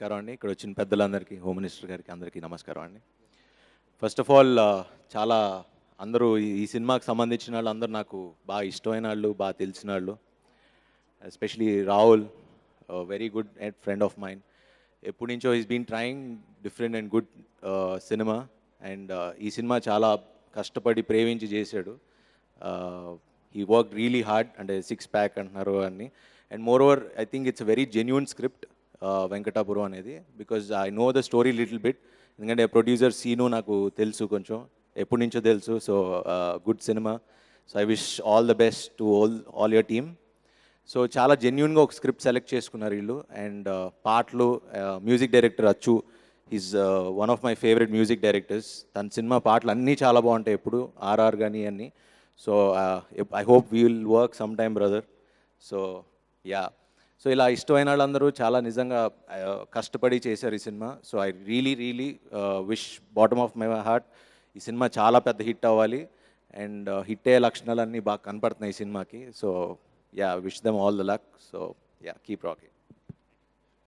నమస్కారం అండి ఇక్కడ వచ్చిన పెద్దలందరికీ హోమ్ మినిస్టర్ గారికి అందరికీ నమస్కారం అండి ఫస్ట్ ఆఫ్ ఆల్ చాలా అందరూ ఈ- ఈ సినిమాకి సంబంధించిన వాళ్ళు అందరూ నాకు బాగా ఇష్టమైన వాళ్ళు బాగా తెలిసిన వాళ్ళు especially Rahul very good and friend of mine ఎప్పటి నుంచో is been trying different and good cinema and ఈ సినిమా చాలా కష్టపడి ప్రేమించి చేశాడు ఈ వర్క్ రియలీ హార్డ్ అంటే సిక్స్ ప్యాక్ అంటున్నారు అన్ని and more over I think it's very genuine script Venkatapuram అనేది because I know the story little bit ఎందుకంటే ప్రొడ్యూసర్ సీను నాకు తెలుసు కొంచెం ఎప్పటి నుంచో తెలుసు so good cinema so I wish all the best to all all your team so చాలా జెన్యున్గా ఒక స్క్రిప్ట్ సెలెక్ట్ చేసుకున్నారు వీళ్ళు అండ్ పాటలు music director Achu is one of my favourite music directors తన సినిమా పాటలు అన్నీ చాలా బాగుంటాయి ఎప్పుడు ఆర్ఆర్ కానీ అన్నీ so I hope we will work some time brother so yeah so ఇలా ఇష్టమైన వాళ్ళందరూ చాలా నిజంగా uh, కష్టపడి చేశారు ఈ cinema so I really really wish bottom of my heart ఈ సినిమా చాలా పెద్ద హిట్ అవ్వాలి అండ్ హిట్ అయ్యే లక్షణాలన్నీ బాగా కనపడుతున్నాయి ఈ సినిమాకి so yeah wish them all the luck so yeah keep rocking